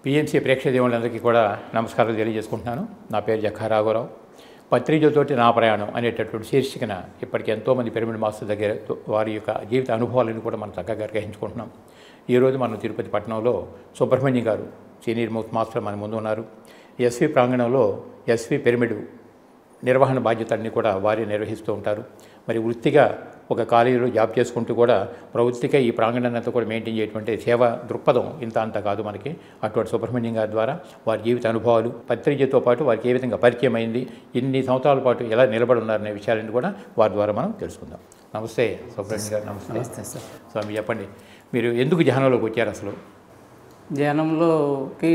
PMC ప్రేక్షక దేవుళ్ళందరికీ కూడా నమస్కారాలు తెలియజేసుకుంటున్నాను నా పేరు జఖా రాఘవరావు పత్రికతోటి నా ప్రయాణం అనేటటువంటి శీర్షికన ఇప్పటికి ఎంతోమంది పిరమిడ్ మాస్టర్ దగ్గర వారి యొక్క జీవిత అనుభవాలను కూడా మనం చక్కగా గ్రహించుకుంటున్నాం ఈరోజు మనం తిరుపతి పట్టణంలో సుబ్రహ్మణ్యం గారు సీనియర్ మోస్ట్ మాస్టర్ మన ముందు ఉన్నారు ఎస్వి ప్రాంగణంలో ఎస్వి పిరమిడ్ నిర్వహణ బాధ్యతల్ని కూడా వారే నిర్వహిస్తూ ఉంటారు మరి వృత్తిగా ఒక కాలేజీలో జాబ్ చేసుకుంటూ కూడా ప్రవృత్తిగా ఈ ప్రాంగణాన్ని అంతా కూడా మెయింటైన్ చేయటువంటి సేవా దృక్పథం ఇంత అంత కాదు మనకి అటువంటి సుబ్రహ్మణ్యం గారి ద్వారా వారి జీవిత అనుభవాలు పత్రికతో పాటు వారికి ఏ విధంగా పరిచయం అయింది ఇన్ని సంవత్సరాల పాటు ఎలా నిలబడి ఉన్నారనే విషయాలను కూడా వారి ద్వారా మనం తెలుసుకుందాం నమస్తే సుబ్రహ్మణ్యం గారు నమస్తే నమస్తే సార్ స్వామి చెప్పండి మీరు ఎందుకు ధ్యానంలోకి వచ్చారు అసలు ధ్యానంలోకి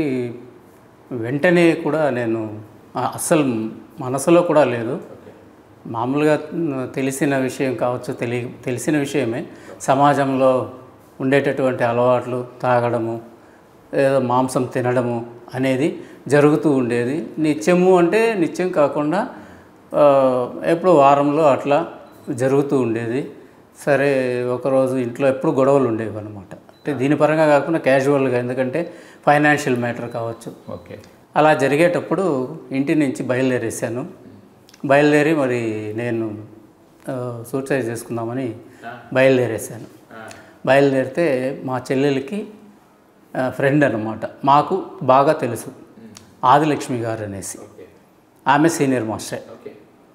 వెంటనే కూడా నేను ఆ, అస్సలు మనసులో కూడా లేదు మామూలుగా మ్, తెలిసిన విషయం కావచ్చు తెలి తెలిసిన విషయమే సమాజంలో ఉండేటటువంటి అలవాట్లు తాగడము ఏదో మాంసం తినడము అనేది జరుగుతూ ఉండేది నిత్యము అంటే నిత్యం కాకుండా ఆ, ఎప్పుడో వారంలో అట్లా జరుగుతూ ఉండేది సరే ఒకరోజు ఇంట్లో ఎప్పుడు గొడవలు ఉండేవి అనమాట అంటే దీని పరంగా కాకుండా క్యాజువల్గా ఎందుకంటే ఫైనాన్షియల్ మ్యాటర్ కావచ్చు ఓకే అలా జరిగేటప్పుడు ఇంటి నుంచి బయలుదేరేసాను బయలుదేరి మరి నేను సూసైడ్ చేసుకుందామని బయలుదేరేసాను బయలుదేరితే మా చెల్లెలకి ఫ్రెండ్ అన్నమాట మాకు బాగా తెలుసు ఆదిలక్ష్మి గారు అనేసి ఆమె సీనియర్ మాస్టర్ ఓకే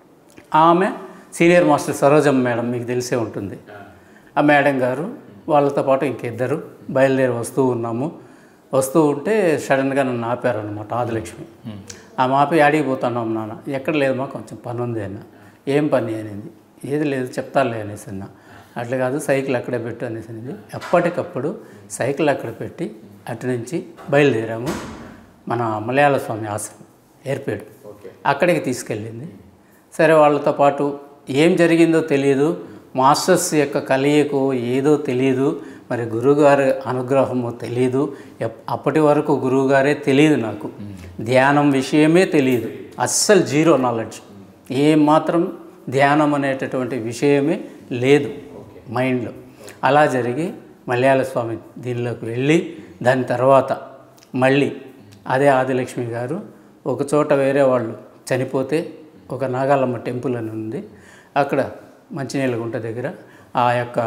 ఆమె సీనియర్ మాస్టర్ సరోజమ్మ మేడం మీకు తెలిసే ఉంటుంది ఆ మేడం గారు వాళ్ళతో పాటు ఇంకిద్దరు బయలుదేరి వస్తూ ఉన్నాము వస్తూ ఉంటే సడన్గా నన్ను ఆపారనమాట ఆదిలక్ష్మి ఆమె ఆపి ఆడికి పోతున్నాం నాన్న ఎక్కడ లేదమ్మా కొంచెం పని ఉంది అన్న ఏం పని అనేది ఏది లేదు చెప్తాలే అనేసి అన్న అట్లా కాదు సైకిల్ అక్కడే పెట్టు అనేసి అనేది ఎప్పటికప్పుడు సైకిల్ అక్కడ పెట్టి అటు నుంచి బయలుదేరాము మన మలయాళ స్వామి ఆశ్రమం ఏర్పేడు అక్కడికి తీసుకెళ్ళింది సరే వాళ్ళతో పాటు ఏం జరిగిందో తెలియదు మాస్టర్స్ యొక్క కలయికో ఏదో తెలియదు మరి గురువుగారి అనుగ్రహమో తెలియదు ఎప్- అప్పటి వరకు గురువుగారే తెలియదు నాకు ధ్యానం విషయమే తెలియదు అస్సలు జీరో నాలెడ్జ్ ఏం మాత్రం ధ్యానం అనేటటువంటి విషయమే లేదు మైండ్లో అలా జరిగి మలయాళ స్వామి దీనిలోకి వెళ్ళి దాని తర్వాత మళ్ళీ అదే ఆదిలక్ష్మి గారు ఒక చోట వేరే వాళ్ళు చనిపోతే ఒక నాగాలమ్మ టెంపుల్ అని ఉంది అక్కడ మంచినీళ్ళ గుంట దగ్గర ఆ యొక్క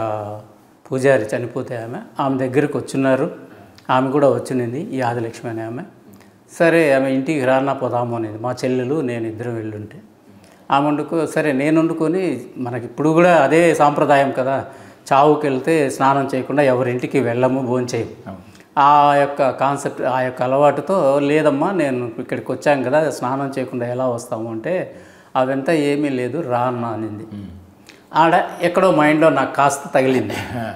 పూజారి చనిపోతే ఆమె ఆమె దగ్గరికి వచ్చున్నారు ఆమె కూడా వచ్చింది ఈ ఆదిలక్ష్మి అనే ఆమె సరే ఆమె ఇంటికి రానా పోదాము అనేది మా చెల్లెలు నేను ఇద్దరం వెళ్ళుంటే ఆమె వండుకో సరే నేను వండుకొని మనకి ఇప్పుడు కూడా అదే సాంప్రదాయం కదా చావుకి వెళ్తే స్నానం చేయకుండా ఎవరింటికి వెళ్ళము భోంచేయం ఆ యొక్క కాన్సెప్ట్ ఆ యొక్క అలవాటుతో లేదమ్మా నేను ఇక్కడికి వచ్చాను కదా స్నానం చేయకుండా ఎలా వస్తాము అంటే అవంతా ఏమీ లేదు రా అన్న అనింది ఆడ ఎక్కడో మైండ్లో నాకు కాస్త తగిలింది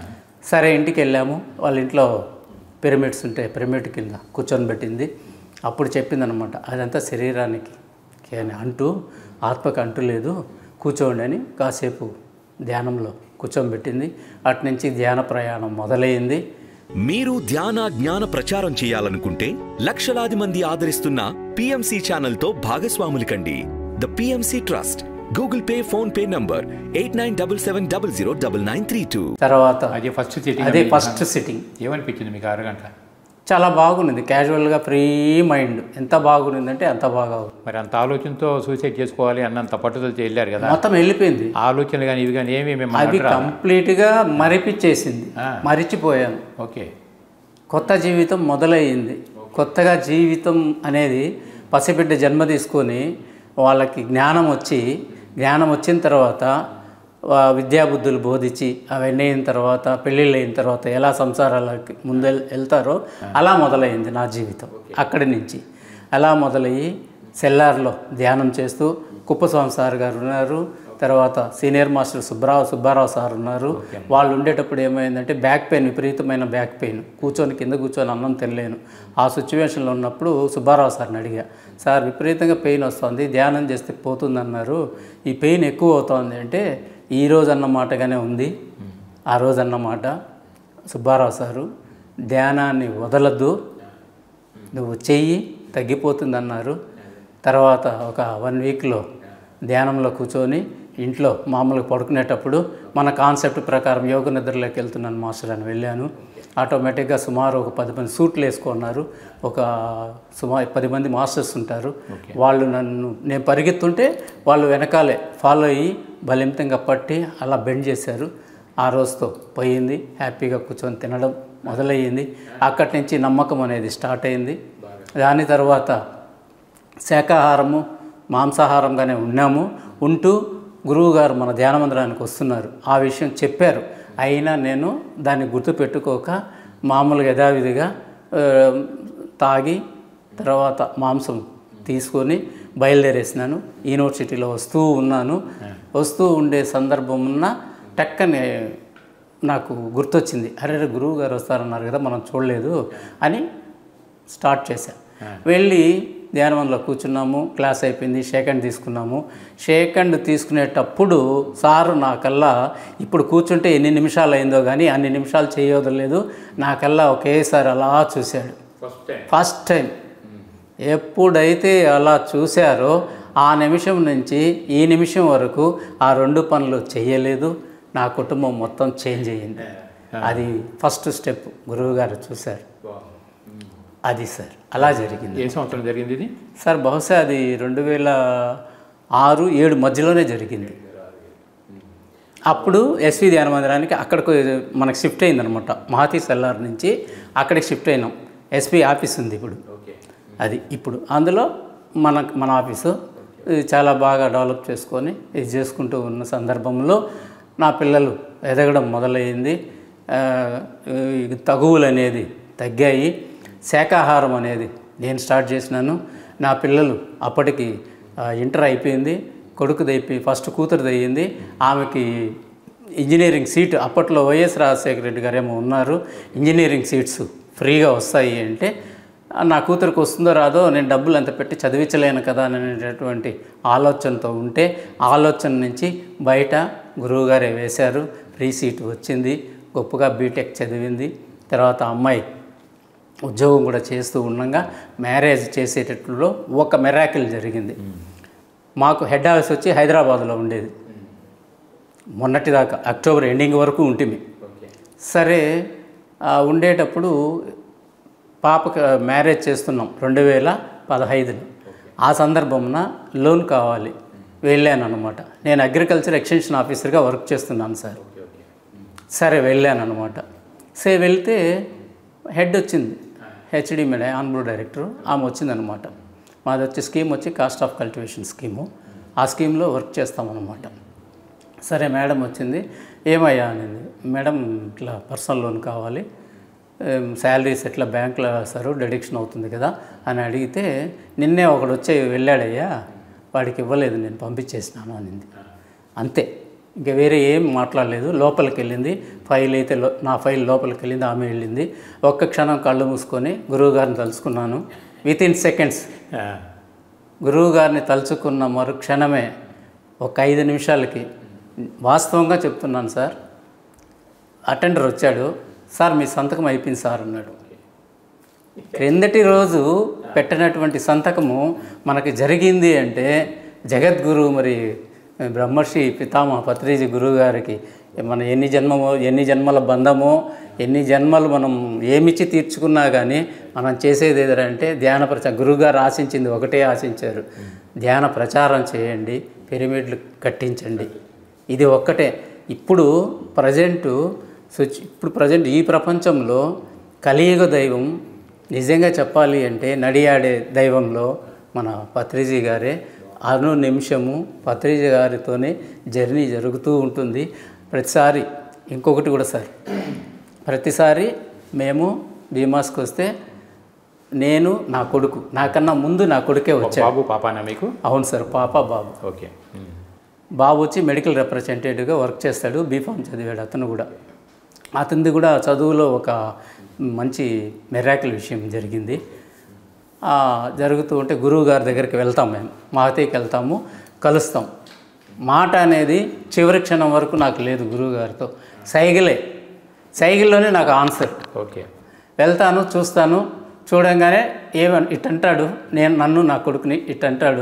సరే ఇంటికి వెళ్ళాము వాళ్ళ ఇంట్లో పిరమిడ్స్ ఉంటాయి పిరమిడ్ కింద కూర్చొని పెట్టింది అప్పుడు చెప్పింది అనమాట అదంతా శరీరానికి అని అంటూ ఆత్మకు అంటు లేదు కూర్చోండి అని కాసేపు ధ్యానంలో కూర్చోబెట్టింది అటు నుంచి ధ్యాన ప్రయాణం మొదలైంది మీరు ధ్యాన జ్ఞాన ప్రచారం చేయాలనుకుంటే లక్షలాది మంది ఆదరిస్తున్న పిఎంసి ఛానల్తో భాగస్వాములు కండి the PMC trust Google Pay PhonePe number eight nine double seven double zero double nine three two తర్వాత అదే ఫస్ట్ సిట్టింగ్ అదే ఫస్ట్ సిట్టింగ్ ఏమనిపించింది మీకు అరగంట చాలా బాగుంది క్యాజువల్గా ఫ్రీ మైండ్ ఎంత బాగుందంటే అంత బాగా ఉంది. మరి అంత ఆలోచనతో సూసైడ్ చేసుకోవాలి అన్నంత పట్టుదలతో వెళ్ళారు కదా మొత్తం వెళ్ళిపోయింది ఆ ఆలోచనలు కానీ ఇవి కానీ ఏమి మేము అవి కంప్లీట్గా మరిపించేసింది ఆ. మరిచిపోయాను ఓకే కొత్త జీవితం మొదలయ్యింది కొత్తగా జీవితం అనేది పసిబిడ్డ జన్మ తీసుకొని వాళ్ళకి జ్ఞానం వచ్చి జ్ఞానం వచ్చిన తర్వాత వా- విద్యాబుద్ధులు బోధించి అవన్నీ అయిన తర్వాత పెళ్ళిళ్ళు అయిన తర్వాత ఎలా సంసారాలకి ముందు వెళ్తారో అలా మొదలైంది నా జీవితం అక్కడి నుంచి అలా మొదలయ్యి సెల్లార్లో ధ్యానం చేస్తూ కుప్పస్వామి సార్ గారు ఉన్నారు తర్వాత senior master Subbarao Subbarao sir ఉన్నారు వాళ్ళు ఉండేటప్పుడు ఏమైందంటే బ్యాక్ పెయిన్ విపరీతమైన బ్యాక్ పెయిన్ కూర్చొని కింద కూర్చొని అన్నం తినలేను ఆ సిచ్యువేషన్లో ఉన్నప్పుడు సుబ్బారావు సార్ని అడిగా సార్ విపరీతంగా పెయిన్ వస్తుంది ధ్యానం చేస్తే పోతుందన్నారు ఈ పెయిన్ ఎక్కువ అవుతుంది అంటే ఈ రోజు అన్న మాటగానే ఉంది ఆ రోజు అన్నమాట సుబ్బారావు సారు ధ్యానాన్ని వదలద్దు నువ్వు చెయ్యి తగ్గిపోతుంది అన్నారు తర్వాత ఒక వన్ వీక్లో ధ్యానంలో కూర్చొని ఇంట్లో మామూలుగా పడుకునేటప్పుడు మన కాన్సెప్ట్ ప్రకారం యోగ నిద్రలోకి వెళ్తున్నాను మాస్టర్ అని వెళ్ళాను ఆటోమేటిక్గా సుమారు ఒక పది మంది సూట్లు వేసుకున్నారు ఒక సుమారు పది మంది మాస్టర్స్ ఉంటారు వాళ్ళు నన్ను నేను పరిగెత్తుంటే వాళ్ళు వెనకాలే ఫాలో అయ్యి బలింతంగా పట్టి అలా బెండ్ చేశారు ఆ రోజుతో పోయింది హ్యాపీగా కూర్చొని తినడం మొదలయ్యింది అక్కడి నుంచి నమ్మకం అనేది స్టార్ట్ అయింది దాని తర్వాత శాకాహారము మాంసాహారంగానే ఉన్నాము ఉంటూ గురువుగారు మన ధ్యాన మందిరానికి వస్తున్నారు ఆ విషయం చెప్పారు అయినా నేను దాన్ని గుర్తుపెట్టుకోక మామూలుగా యథావిధిగా ఆ, తాగి తర్వాత మాంసం తీసుకొని బయలుదేరేసినాను యూనివర్సిటీలో వస్తూ ఉన్నాను వస్తూ ఉండే సందర్భం ఉన్న టక్కనే నాకు గుర్తొచ్చింది అరే రే గురువు గారు వస్తారన్నారు కదా మనం చూడలేదు అని స్టార్ట్ చేశాను వెళ్ళి ధ్యానవంలో కూర్చున్నాము క్లాస్ అయిపోయింది షేక్ హ్యాండ్ తీసుకున్నాము షేక్ హ్యాండ్ తీసుకునేటప్పుడు సారు నాకల్లా ఇప్పుడు కూర్చుంటే ఎన్ని నిమిషాలు అయిందో కానీ అన్ని నిమిషాలు చేయవదలేదు నాకల్లా ఒకేసారి అలా చూశాడు ఫస్ట్ టైం ఫస్ట్ టైం ఎప్పుడైతే అలా చూశారో ఆ నిమిషం నుంచి ఈ నిమిషం వరకు ఆ రెండు పనులు చేయలేదు నా కుటుంబం మొత్తం చేంజ్ అయ్యింది అది ఫస్ట్ స్టెప్ గురువుగారు చూశారు అది సార్ అలా జరిగింది ఏ సంవత్సరం జరిగింది ఇది సార్ బహుశా అది రెండు వేల ఆరు ఏడు మధ్యలోనే జరిగింది అప్పుడు ఎస్వి ధ్యాన మందిరానికి అక్కడికి మనకు షిఫ్ట్ అయిందనమాట మహతీ సెల్లార్ నుంచి అక్కడికి షిఫ్ట్ అయినాం ఎస్పీ ఆఫీస్ ఉంది ఇప్పుడు ఓకే అది ఇప్పుడు అందులో మన మన ఆఫీసు ఇది చాలా బాగా డెవలప్ చేసుకొని ఇది చేసుకుంటూ ఉన్న సందర్భంలో నా పిల్లలు ఎదగడం మొదలైంది ఆ, ఈ తగువులు అనేది తగ్గాయి శాకాహారం అనేది నేను స్టార్ట్ చేసినాను నా పిల్లలు అప్పటికి ఆ, ఇంటర్ అయిపోయింది కొడుకుది అయిపోయి ఫస్ట్ కూతురుది అయ్యింది ఆమెకి ఇంజనీరింగ్ సీట్ అప్పట్లో వైఎస్ రాజశేఖర రెడ్డి గారేమో ఉన్నారు ఇంజనీరింగ్ సీట్స్ ఫ్రీగా వస్తాయి అంటే "ఆ, నా కూతురికి వస్తుందో రాదో నేను డబ్బులు ఎంత పెట్టి చదివించలేను కదా అనేటటువంటి ఆలోచనతో ఉంటే ఆలోచన నుంచి బయట గురువుగారే వేశారు ఫ్రీ సీట్ వచ్చింది గొప్పగా బీటెక్ చదివింది తర్వాత అమ్మాయి ఉద్యోగం కూడా చేస్తూ ఉండగా మ్యారేజ్ చేసేటట్లో ఒక మెరాకిల్ జరిగింది మాకు హెడ్ ఆఫీస్ వచ్చి హైదరాబాద్లో ఉండేది మొన్నటిదాకా అక్టోబర్ ఎండింగ్ వరకు ఉంటుంది సరే ఆ ఉండేటప్పుడు పాపకు మ్యారేజ్ చేస్తున్నాం రెండు వేల పదహైదులో ఆ సందర్భంన లోన్ కావాలి వెళ్ళాను అనమాట నేను అగ్రికల్చర్ ఎక్స్టెన్షన్ ఆఫీసర్గా వర్క్ చేస్తున్నాను సార్ సరే వెళ్ళాను అనమాట సరే వెళ్తే హెడ్ వచ్చింది హెచ్డి మేడం ఆన్బోర్డ్ డైరెక్టర్ ఆమె వచ్చిందనమాట మాది వచ్చి స్కీమ్ వచ్చి కాస్ట్ ఆఫ్ కల్టివేషన్ స్కీము ఆ స్కీమ్లో వర్క్ చేస్తామన్నమాట సరే మేడం వచ్చింది ఏమయ్యా అనింది మేడం ఇట్లా పర్సనల్ లోన్ కావాలి శాలరీస్ ఎట్లా బ్యాంకులో వేస్తారు డెడిక్షన్ అవుతుంది కదా అని అడిగితే నిన్నే ఒకడు వచ్చి వెళ్ళాడయ్యా వాడికి ఇవ్వలేదు నేను పంపించేసినాను అనింది అంతే ఇంకా వేరే ఏం మాట్లాడలేదు లోపలికి వెళ్ళింది ఫైల్ అయితే లో- నా ఫైల్ లోపలికి వెళ్ళింది ఆమె వెళ్ళింది ఒక్క క్షణం కళ్ళు మూసుకొని గురువుగారిని తలుచుకున్నాను విత్ ఇన్ సెకండ్స్ గురువుగారిని తలుచుకున్న మరు క్షణమే ఒక ఐదు నిమిషాలకి వాస్తవంగా చెప్తున్నాను సార్ అటెండర్ వచ్చాడు సార్ మీ సంతకం అయిపోయింది సార్ అన్నాడు క్రిందటి రోజు పెట్టినటువంటి సంతకము మనకి జరిగింది అంటే జగద్గురు మరి బ్రహ్మర్షి పితామహ పత్రిజీ గురువు గారికి మన ఎన్ని జన్మమో ఎన్ని జన్మల బంధమో ఎన్ని జన్మలు మనం ఏమిచ్చి తీర్చుకున్నా కానీ మనం చేసేది ఏదంటే ధ్యాన ప్రచారం గురువుగారు ఆశించింది ఒకటే ఆశించారు ధ్యాన ప్రచారం చేయండి పిరమిడ్లు కట్టించండి ఇది ఒక్కటే ఇప్పుడు ప్రజెంటు సుచ్ ఇప్పుడు ప్రజెంట్ ఈ ప్రపంచంలో కలియుగ దైవం నిజంగా చెప్పాలి అంటే నడియాడే దైవంలో మన పత్రిజీ గారే అను నిమిషము పత్రిజీ గారితోనే జర్నీ జరుగుతూ ఉంటుంది ప్రతిసారి ఇంకొకటి కూడా సార్ ప్రతిసారి మేము భీమాస్కి వస్తే నేను నా కొడుకు నాకన్నా ముందు నా కొడుకే వచ్చాడు బాబు పాపానా మీకు అవును సార్ పాప బాబు ఓకే ఉమ్. బాబు వచ్చి మెడికల్ రిప్రజెంటేటివ్గా వర్క్ చేస్తాడు బీఫామ్ చదివాడు అతను కూడా అతనిది కూడా చదువులో ఒక మంచి మెరాకిల్ విషయం జరిగింది ఆ, జరుగుతూ ఉంటే గురువు గారి దగ్గరికి వెళ్తాం మేము మహతీకి వెళ్తాము కలుస్తాం మాట అనేది చివరి క్షణం వరకు నాకు లేదు గురువు గారితో సైకిలే సైకిల్లోనే నాకు ఆన్సర్ ఓకే వెళ్తాను చూస్తాను చూడంగానే ఏమని ఇట్ అంటాడు నేను నన్ను నా కొడుకుని ఇట్ అంటాడు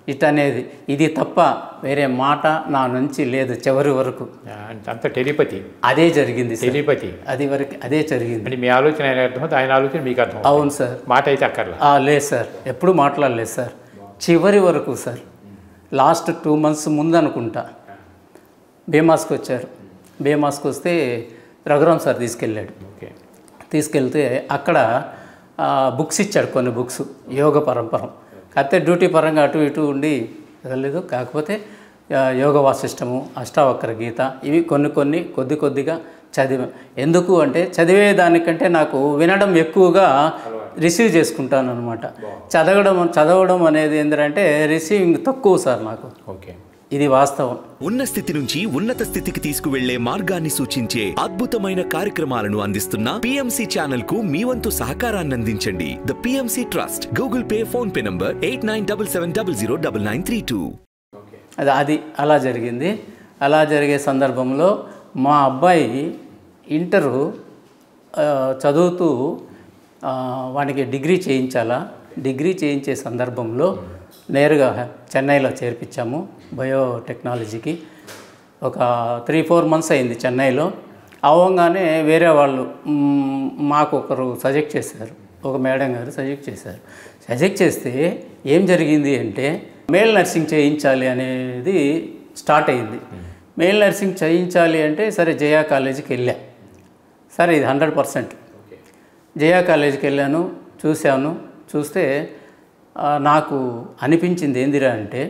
ఇటనేది ఇది తప్ప వేరే మాట నా నుంచి లేదు చివరి వరకు అంత టెలిపతి అదే జరిగింది సార్ టెలిపతి అది వరకు అదే జరిగింది అంటే మీ ఆలోచన ఆయన అర్థం ఆయన ఆలోచన మీకు అర్థం అవును సార్ మాట అయితే అక్కర్లా ఆ, లేదు సార్ ఎప్పుడు మాట్లాడలేదు సార్ చివరి వరకు సార్ లాస్ట్ టూ మంత్స్ ముందు అనుకుంటా బేమాస్కి వచ్చారు బేమాస్కి వస్తే రఘురామ్ సార్ తీసుకెళ్ళాడు ఓకే తీసుకెళ్తే అక్కడ ఆ, బుక్స్ ఇచ్చాడు కొన్ని బుక్స్ యోగ పరంపరం కాకపోతే డ్యూటీ పరంగా అటు ఇటు ఉండి వెళ్ళలేదు కాకపోతే ఆ, యోగ వాసిష్టము అష్టావక్ర గీత ఇవి కొన్ని కొన్ని కొద్ది కొద్దిగా చదివా ఎందుకు అంటే చదివే దానికంటే నాకు వినడం ఎక్కువగా రిసీవ్ చేసుకుంటాను అనమాట చదవడం చదవడం అనేది ఏంటంటే రిసీవింగ్ తక్కువ సార్ నాకు ఓకే ఇది వాస్తవం ఉన్న స్థితి నుంచి ఉన్నత స్థితికి తీసుకువెళ్లే మార్గాన్ని సూచించే అద్భుతమైన కార్యక్రమాలను అందిస్తున్న పిఎంసి ఛానల్ కు మీ వంతు సహకారాన్ని అందించండి the PMC trust Google Pay PhonePe number eight nine double seven double zero double nine three two అది అది అలా జరిగింది అలా జరిగే సందర్భంలో మా అబ్బాయి ఇంటరు ఆ, చదువుతూ ఆ, వానికి డిగ్రీ చేయించాలా డిగ్రీ చేయించే సందర్భంలో నేరుగా చెన్నైలో చేర్పించాము బయోటెక్నాలజీకి ఒక త్రీ ఫోర్ మంత్స్ అయింది చెన్నైలో అవ్వగానే వేరే వాళ్ళు మ్, మాకు ఒకరు సజెక్ట్ చేశారు ఒక మేడం గారు సజెక్ట్ చేశారు సజెక్ట్ చేస్తే ఏం జరిగింది అంటే మేల్ నర్సింగ్ చేయించాలి అనేది స్టార్ట్ అయింది మేల్ నర్సింగ్ చేయించాలి అంటే సరే జయా కాలేజీకి వెళ్ళా సరే ఇది హండ్రెడ్ పర్సెంట్ జయా కాలేజీకి వెళ్ళాను చూశాను చూస్తే ఆ, నాకు అనిపించింది ఏందిరా అంటే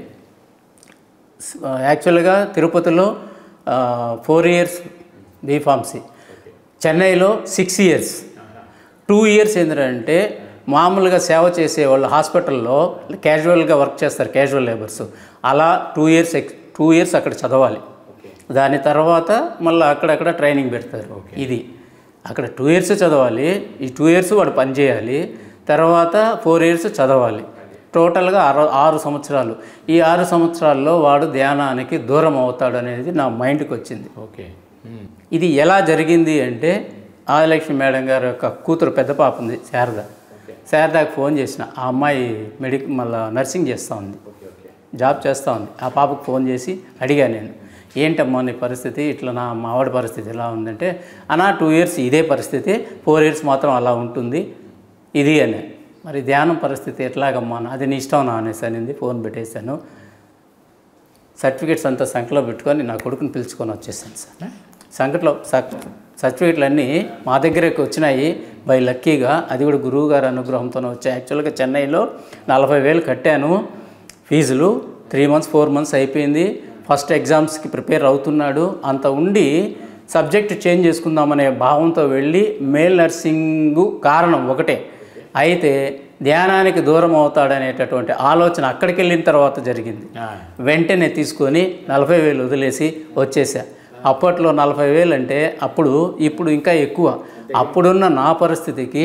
స్- యాక్చువల్గా తిరుపతిలో ఫోర్ ఇయర్స్ బీఫార్మసీ చెన్నైలో సిక్స్ ఇయర్స్ టూ ఇయర్స్ ఏంటంటే మామూలుగా సేవ చేసేవాళ్ళు హాస్పిటల్లో క్యాజువల్గా వర్క్ చేస్తారు క్యాజువల్ లేబర్స్ అలా టూ ఇయర్స్ ఎక్స్ టూ ఇయర్స్ అక్కడ చదవాలి దాని తర్వాత మళ్ళీ అక్కడక్కడ ట్రైనింగ్ పెడతారు ఇది అక్కడ టూ ఇయర్స్ చదవాలి ఈ టూ ఇయర్స్ వాడు పని చేయాలి తర్వాత ఫోర్ ఇయర్స్ చదవాలి టోటల్గా ఆరు ఆరు సంవత్సరాలు ఈ ఆరు సంవత్సరాల్లో వాడు ధ్యానానికి దూరం అవుతాడు అనేది నా మైండ్కి వచ్చింది ఓకే ఉమ్. ఇది ఎలా జరిగింది అంటే ఆదిలక్ష్మి మేడం గారి యొక్క కూతురు పెద్ద పాప ఉంది శారద శారదాకి ఫోన్ చేసిన ఆ అమ్మాయి మెడిక్ మళ్ళీ నర్సింగ్ చేస్తూ ఉంది జాబ్ చేస్తూ ఉంది ఆ పాపకు ఫోన్ చేసి అడిగా నేను ఏంటమ్మా నీ పరిస్థితి ఇట్లా నా మావాడి పరిస్థితి ఎలా ఉందంటే అనా టూ ఇయర్స్ ఇదే పరిస్థితి ఫోర్ ఇయర్స్ మాత్రం అలా ఉంటుంది ఇది అని మరి ధ్యానం పరిస్థితి ఎట్లాగమ్మా అన్న? అది నీ ఇష్టం నా అనేసి అనింది ఫోన్ పెట్టేశాను సర్టిఫికేట్స్ అంతా సంఖ్యలో పెట్టుకొని నా కొడుకుని పిలుచుకొని వచ్చేసాను సార్ సంకట్లో సర్టిఫికేట్లు అన్నీ మా దగ్గరకు వచ్చినాయి బై లక్కీగా అది కూడా గురువు గారి అనుగ్రహంతోనే వచ్చాయి యాక్చువల్గా చెన్నైలో నలభై వేలు కట్టాను ఫీజులు త్రీ మంత్స్ ఫోర్ మంత్స్ అయిపోయింది ఫస్ట్ ఎగ్జామ్స్కి ప్రిపేర్ అవుతున్నాడు అంత ఉండి సబ్జెక్ట్ చేంజ్ చేసుకుందామనే భావంతో వెళ్ళి మేల్ నర్సింగు కారణం ఒకటే అయితే ధ్యానానికి దూరం అవుతాడనేటటువంటి ఆలోచన అక్కడికి వెళ్ళిన తర్వాత జరిగింది ఆ, వెంటనే తీసుకొని నలభై వేలు వదిలేసి వచ్చేసా అప్పట్లో నలభై వేలు అంటే అప్పుడు ఇప్పుడు ఇంకా ఎక్కువ అప్పుడున్న నా పరిస్థితికి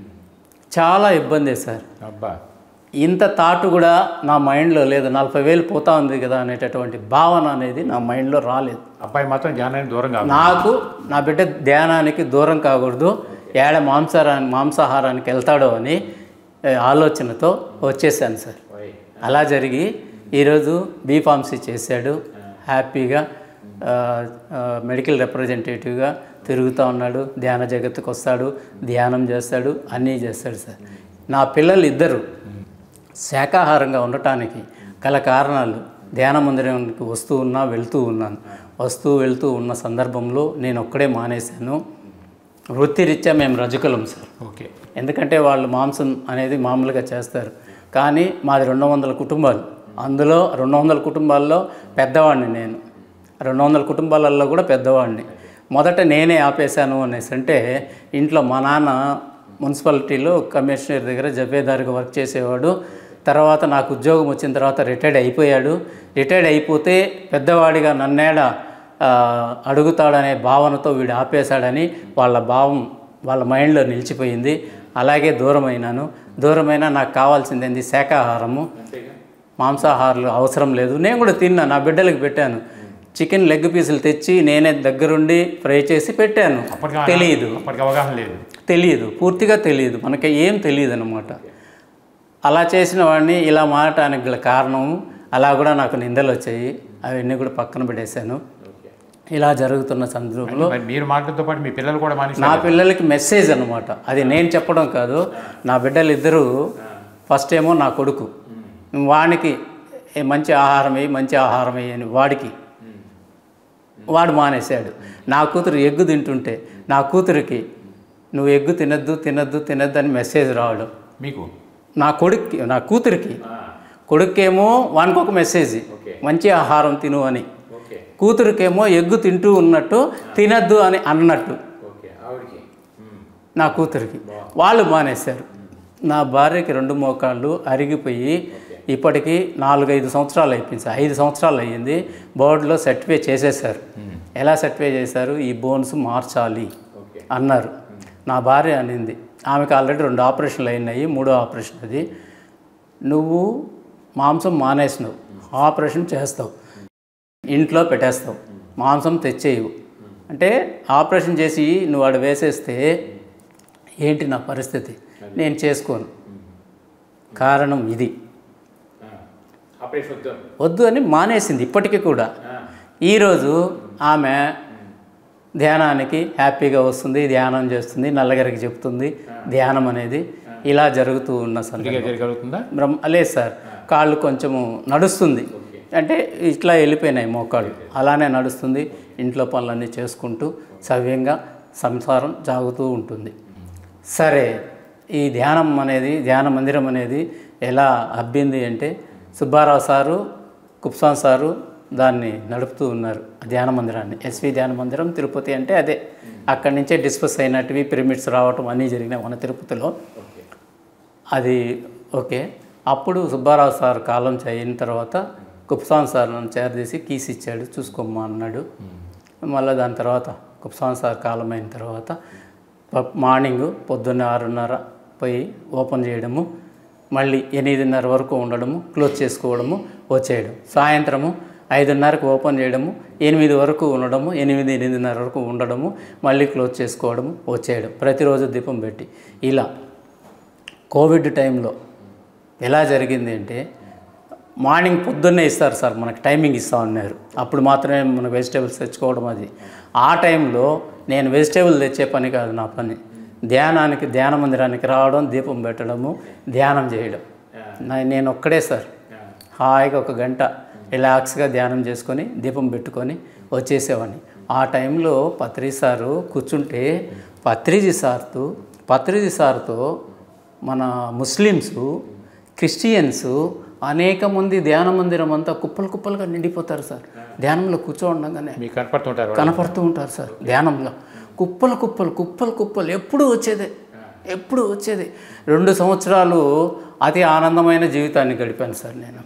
చాలా ఇబ్బంది సార్ అబ్బా ఇంత థాట్ కూడా నా మైండ్లో లేదు నలభై వేలు పోతా ఉంది కదా అనేటటువంటి భావన అనేది నా మైండ్లో రాలేదు అబ్బాయి మాత్రం ధ్యానానికి దూరం కాదు నాకు నా బిడ్డ ధ్యానానికి దూరం కాకూడదు ఏడ మాంసాహారాన్ని మాంసాహారానికి వెళ్తాడో అని ఏ, ఆలోచనతో వచ్చేసాను సార్ అలా జరిగి ఈరోజు బీఫార్మసీ చేశాడు హ్యాపీగా ఆ, ఆ, మెడికల్ రిప్రజెంటేటివ్గా తిరుగుతూ ఉన్నాడు ధ్యాన జగత్తుకు వస్తాడు ధ్యానం చేస్తాడు అన్నీ చేస్తాడు సార్ నా పిల్లలు ఇద్దరు శాకాహారంగా ఉండటానికి గల కారణాలు ధ్యాన మందిరానికి వస్తూ ఉన్నా వెళ్తూ ఉన్నాను వస్తూ వెళ్తూ ఉన్న సందర్భంలో నేను ఒక్కడే మానేశాను వృత్తిరీత్యా మేము రజకులం సార్ ఓకే ఎందుకంటే వాళ్ళు మాంసం అనేది మామూలుగా చేస్తారు కానీ మాది రెండు వందల కుటుంబాలు అందులో రెండు వందల కుటుంబాల్లో పెద్దవాడిని నేను రెండు వందల కుటుంబాలలో కూడా పెద్దవాడిని మొదట నేనే ఆపేశాను అనేసి అంటే ఇంట్లో మా నాన్న మున్సిపాలిటీలో కమిషనర్ దగ్గర జబ్బేదారుగా వర్క్ చేసేవాడు తర్వాత నాకు ఉద్యోగం వచ్చిన తర్వాత రిటైర్డ్ అయిపోయాడు రిటైర్డ్ అయిపోతే పెద్దవాడిగా నన్నేడ ఆ, అడుగుతాడనే భావనతో వీడు ఆపేశాడని వాళ్ళ భావం వాళ్ళ మైండ్లో నిలిచిపోయింది అలాగే దూరమైనాను దూరమైనా నాకు కావాల్సింది ఏంది శాకాహారము మాంసాహారాలు అవసరం లేదు నేను కూడా తిన్నా నా బిడ్డలకు పెట్టాను చికెన్ లెగ్ పీసులు తెచ్చి నేనే దగ్గరుండి ఫ్రై చేసి పెట్టాను అప్పటికి తెలియదు అప్పటికి అవగాహన లేదు తెలియదు పూర్తిగా తెలియదు మనకి ఏం తెలియదు అనమాట అలా చేసిన వాడిని ఇలా మారటానికి గల కారణం అలా కూడా నాకు నిందలు వచ్చాయి అవన్నీ కూడా పక్కన పెట్టేశాను ఇలా జరుగుతున్న సందర్భంలో మరి మీరు మాటలతో పాటు మీ పిల్లలు కూడా మానేసి నా పిల్లలకి మెసేజ్ అనమాట అది నేను చెప్పడం కాదు నా బిడ్డలు ఇద్దరు ఫస్ట్ ఏమో నా కొడుకు వానికి "ఏ మంచి ఆహారం వేయి మంచి ఆహారం వేయి అని వాడికి వాడు మానేశాడు నా కూతురు ఎగ్గు తింటుంటే నా కూతురికి నువ్వు ఎగ్గు తినద్దు తినద్దు తినద్దు అని మెసేజ్ రావడం మీకు నా కొడుక్కి నా కూతురికి కొడుకేమో వానికి ఒక మెసేజ్ మంచి ఆహారం తిను అని ఓకే కూతురికేమో ఎగ్గు తింటూ ఉన్నట్టు తినద్దు అని అన్నట్టు ఓకే ఆవిడకి నా కూతురికి వాళ్ళు మానేశారు నా భార్యకి రెండు మోకాళ్ళు అరిగిపోయి ఇప్పటికీ నాలుగైదు సంవత్సరాలు అయిపోయింది సార్ ఐదు సంవత్సరాలు అయ్యింది బోర్డులో సర్టిఫై చేసేసారు ఎలా సర్టిఫై చేశారు ఈ బోన్స్ మార్చాలి ఓకే అన్నారు నా భార్య అనింది ఆమెకు ఆల్రెడీ రెండు ఆపరేషన్లు అయినాయి మూడో ఆపరేషన్ అది నువ్వు మాంసం మానేసినావు ఆపరేషన్ చేస్తావు ఇంట్లో పెట్టేస్తావు మాంసం తెచ్చేయవు అంటే ఆపరేషన్ చేసి నువ్వు ఆడ వేసేస్తే ఏంటి నా పరిస్థితి నేను చేసుకోను కారణం ఇది ఆపరేషన్ వద్దు వద్దు అని మానేసింది ఇప్పటికీ కూడా ఈరోజు ఆమె ధ్యానానికి హ్యాపీగా వస్తుంది ధ్యానం చేస్తుంది నల్లగారికి చెప్తుంది ధ్యానం అనేది ఇలా జరుగుతూ ఉన్న సందర్భం ఇదిగా జరగలుగుతుందా బ్రహ్మ లేదు సార్ కాళ్ళు కొంచెము నడుస్తుంది అంటే ఇట్లా వెళ్ళిపోయినాయి మోకాళ్ళు అలానే నడుస్తుంది ఇంట్లో పనులన్నీ చేసుకుంటూ సవ్యంగా సంసారం సాగుతూ ఉంటుంది సరే ఈ ధ్యానం అనేది ధ్యాన మందిరం అనేది ఎలా అబ్బింది అంటే సుబ్బారావు సారు కుప్సాన్ సారు దాన్ని నడుపుతూ ఉన్నారు ఆ ధ్యాన మందిరాన్ని ఎస్వి ధ్యాన మందిరం తిరుపతి అంటే అదే అక్కడి నుంచే డిస్కస్ అయినట్టువి పిరమిడ్స్ రావటం అన్నీ జరిగినాయి మన తిరుపతిలో అది ఓకే అప్పుడు సుబ్బారావు సార్ కాలం అయిన తర్వాత కుప్సాన్ సార్ నన్ను చేరదీసి కీస్ ఇచ్చాడు చూసుకోమ్మా అన్నాడు మళ్ళీ దాని తర్వాత కుప్సాన్ సార్ కాలం అయిన తర్వాత ప- మార్నింగ్ పొద్దున్న ఆరున్నర పోయి ఓపెన్ చేయడము మళ్ళీ ఎనిమిదిన్నర వరకు ఉండడము క్లోజ్ చేసుకోవడము వచ్చేయడం సాయంత్రము ఐదున్నరకు ఓపెన్ చేయడము ఎనిమిది వరకు ఉండడము ఎనిమిది ఎనిమిదిన్నర వరకు ఉండడము మళ్ళీ క్లోజ్ చేసుకోవడము వచ్చేయడం ప్రతిరోజు దీపం పెట్టి ఇలా కోవిడ్ టైంలో ఎలా జరిగింది అంటే మార్నింగ్ పొద్దున్నే ఇస్తారు సార్ మనకి టైమింగ్ ఇస్తా ఉన్నారు అప్పుడు మాత్రమే మన వెజిటేబుల్స్ తెచ్చుకోవడం అది ఆ టైంలో నేను వెజిటేబుల్ తెచ్చే పని కాదు నా పని ధ్యానానికి ధ్యాన మందిరానికి రావడం దీపం పెట్టడము ధ్యానం చేయడం నా- నేను ఒక్కడే సార్ హాయిగా ఒక గంట రిలాక్స్గా ధ్యానం చేసుకొని దీపం పెట్టుకొని వచ్చేసేవాడిని ఆ టైంలో పత్రి సారు కూర్చుంటే పత్రిజీ సార్తో పత్రిజీ సార్తో మన ముస్లిమ్స్ క్రిస్టియన్స్ అనేక మంది ధ్యాన మందిరం అంతా కుప్పలు కుప్పలుగా నిండిపోతారు సార్ ధ్యానంలో కూర్చోండగానే మీకు కనపడుతుంటారు వాళ్ళు. కనపడుతూ ఉంటారు సార్ ధ్యానంలో కుప్పలు కుప్పలు కుప్పలు కుప్పలు ఎప్పుడు వచ్చేదే ఎప్పుడు వచ్చేది రెండు సంవత్సరాలు అతి ఆనందమైన జీవితాన్ని గడిపాను సార్ నేను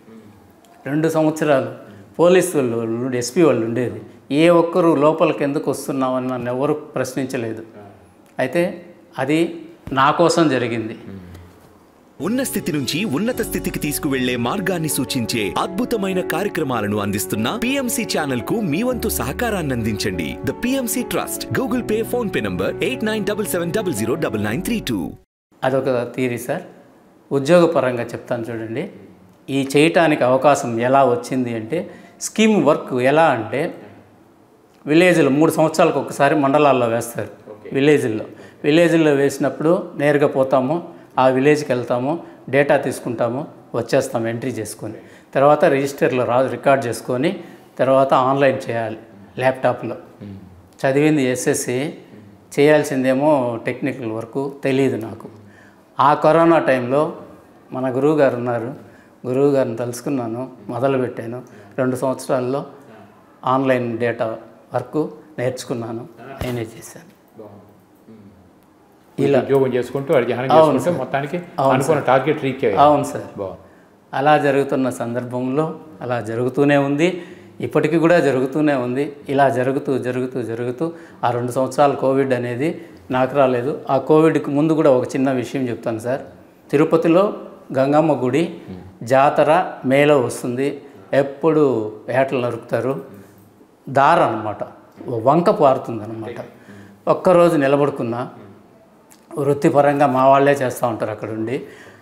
రెండు సంవత్సరాలు పోలీసు వాళ్ళు ఎస్పీ వాళ్ళు ఉండేది ఏ ఒక్కరు లోపలికి ఎందుకు వస్తున్నామని నన్ను ఎవరు ప్రశ్నించలేదు అయితే అది నా కోసం జరిగింది ఉన్న స్థితి నుంచి ఉన్నత స్థితికి తీసుకువెళ్లే మార్గాన్ని సూచించే అద్భుతమైన కార్యక్రమాలను అందిస్తున్న పిఎంసి ఛానల్ కు మీ వంతు సహకారాన్ని అందించండి the PMC trust Google Pay PhonePe number eight nine double seven double zero double nine three two అదొక థీరీ సార్ ఉద్యోగపరంగా చెప్తాను చూడండి ఈ చేయటానికి అవకాశం ఎలా వచ్చింది అంటే స్కీమ్ వర్క్ ఎలా అంటే విలేజ్లో మూడు సంవత్సరాలకు ఒకసారి మండలాల్లో వేస్తారు విలేజ్ల్లో విలేజ్ల్లో వేసినప్పుడు నేరుగా పోతాము ఆ విలేజ్కి వెళ్తాము డేటా తీసుకుంటాము వచ్చేస్తాము ఎంట్రీ చేసుకొని తర్వాత రిజిస్టర్లో రా రికార్డ్ చేసుకొని తర్వాత ఆన్లైన్ చేయాలి ల్యాప్టాప్లో చదివింది ఎస్ఎస్సి చేయాల్సిందేమో టెక్నికల్ వర్క్ తెలియదు నాకు ఆ కరోనా టైంలో మన గురువు గారు ఉన్నారు గురువు గారిని తలుసుకున్నాను మొదలుపెట్టాను రెండు సంవత్సరాల్లో ఆన్లైన్ డేటా వర్క్ నేర్చుకున్నాను నేనే చేశాను ఇలా ఉద్యోగం చేసుకుంటూ వాడు ధ్యానం చేసుకుంటూ మొత్తానికి అనుకున్న టార్గెట్ రీచ్ అయ్యారు అవును సార్ బాగుంది అలా జరుగుతున్న సందర్భంలో అలా జరుగుతూనే ఉంది ఇప్పటికీ కూడా జరుగుతూనే ఉంది ఇలా జరుగుతూ జరుగుతూ జరుగుతూ ఆ రెండు సంవత్సరాలు కోవిడ్ అనేది నాకు రాలేదు ఆ కోవిడ్కి ముందు కూడా ఒక చిన్న విషయం చెప్తాను సార్ తిరుపతిలో గంగమ్మ గుడి జాతర మేలో వస్తుంది ఎప్పుడు ఏటలు నరుకుతారు దార అనమాట వంక పారుతుంది అనమాట ఒక్కరోజు నిలబడుకున్నా వృత్తిపరంగా మా వాళ్ళే చేస్తూ ఉంటారు అక్కడ ఉండి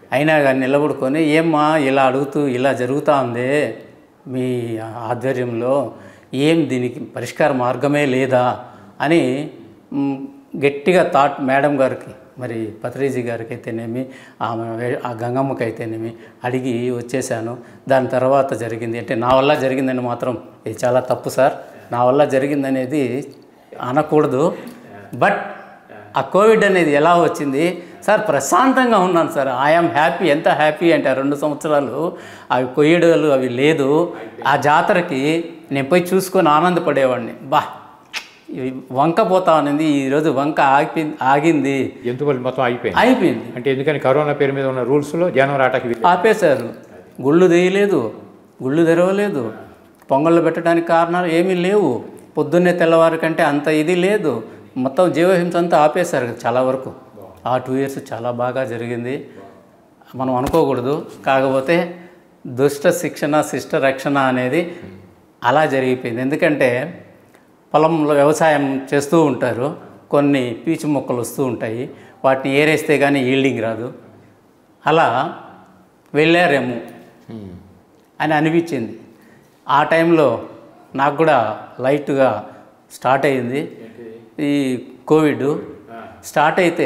అయినా కానీ నిలబడుకొని ఏమ్మా ఇలా అడుగుతూ ఇలా జరుగుతూ ఉంది మీ ఆధ్వర్యంలో ఏం దీనికి పరిష్కార మార్గమే లేదా అని మ్, గట్టిగా థాట్ మేడం గారికి మరి పత్రిజీ గారికి అయితేనేమి ఆమె వే- ఆ గంగమ్మకి అయితేనేమి అడిగి వచ్చేసాను దాని తర్వాత జరిగింది అంటే నా వల్ల జరిగిందని మాత్రం ఇది చాలా తప్పు సార్ నా వల్ల జరిగిందనేది అనకూడదు బట్ ఆ కోవిడ్ అనేది ఎలా వచ్చింది సార్ ప్రశాంతంగా ఉన్నాను సార్ ఐఎమ్ హ్యాపీ ఎంత హ్యాపీ అంటే ఆ రెండు సంవత్సరాలు అవి కొయ్యడాలు అవి లేదు ఆ జాతరకి నేను పోయి చూసుకొని ఆనందపడేవాడిని బా ఇవి వంక పోతా ఉన్నది ఈరోజు వంక ఆగి ఆగింది జంతువులు మొత్తం అయిపోయింది అయిపోయింది అంటే ఎందుకని కరోనా పేరు మీద ఉన్న రూల్స్లో జనవరి ఆటకి వీలు- ఆపేశారు గుళ్ళు తీయలేదు గుళ్ళు తెరవలేదు పొంగళ్ళు పెట్టడానికి కారణాలు ఏమీ లేవు పొద్దున్నే తెల్లవారి కంటే అంత ఇది లేదు మొత్తం జీవహింస అంతా ఆపేశారు చాలా వరకు ఆ టూ ఇయర్స్ చాలా బాగా జరిగింది మనం అనుకోకూడదు కాకపోతే దుష్ట శిక్షణ శిష్ట రక్షణ అనేది అలా జరిగిపోయింది ఎందుకంటే పొలంలో వ్యవసాయం చేస్తూ ఉంటారు కొన్ని పీచు మొక్కలు వస్తూ ఉంటాయి వాటిని ఏరేస్తే కానీ ఈల్డింగ్ రాదు అలా వెళ్ళారేమో ఉమ్. అని అనిపించింది ఆ టైంలో నాకు కూడా లైట్గా స్టార్ట్ అయింది ఈ కోవిడ్ స్టార్ట్ అయితే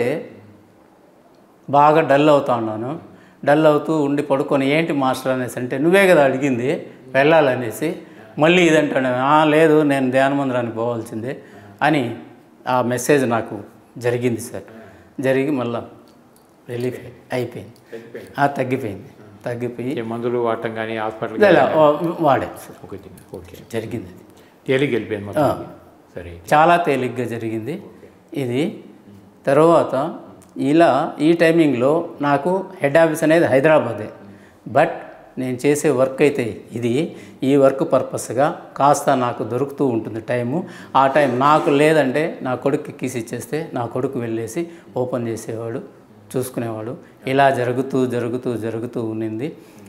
బాగా డల్ అవుతా ఉన్నాను డల్ అవుతూ ఉండి పడుకొని ఏంటి మాస్టర్ అనేసి అంటే నువ్వే కదా అడిగింది వెళ్ళాలనేసి మళ్ళీ ఇదంటాను "ఆ, లేదు నేను ధ్యాన మందిరానికి పోవాల్సిందే అని ఆ మెసేజ్ నాకు జరిగింది సార్ జరిగి మళ్ళా రిలీఫ్ అయిపోయింది ఆ, తగ్గిపోయింది తగ్గిపోయి ఏ మందులు వాడటం కానీ హాస్పిటల్ ఇలా వాడాను సార్ ఒకటి ఓకే జరిగింది అది తేలిక వెళ్ళిపోయింది మొత్తం సరే చాలా తేలిగ్గా జరిగింది ఇది తర్వాత ఇలా ఈ టైమింగ్లో నాకు హెడ్ ఆఫీస్ అనేది హైదరాబాదే బట్ నేను చేసే వర్క్ అయితే ఇది ఈ వర్క్ పర్పస్గా కాస్త నాకు దొరుకుతూ ఉంటుంది టైము ఆ టైం నాకు లేదంటే నా కొడుకు కీస్ ఇచ్చేస్తే నా కొడుకు వెళ్ళేసి ఓపెన్ చేసేవాడు చూసుకునేవాడు ఇలా జరుగుతూ జరుగుతూ జరుగుతూ ఉన్నింది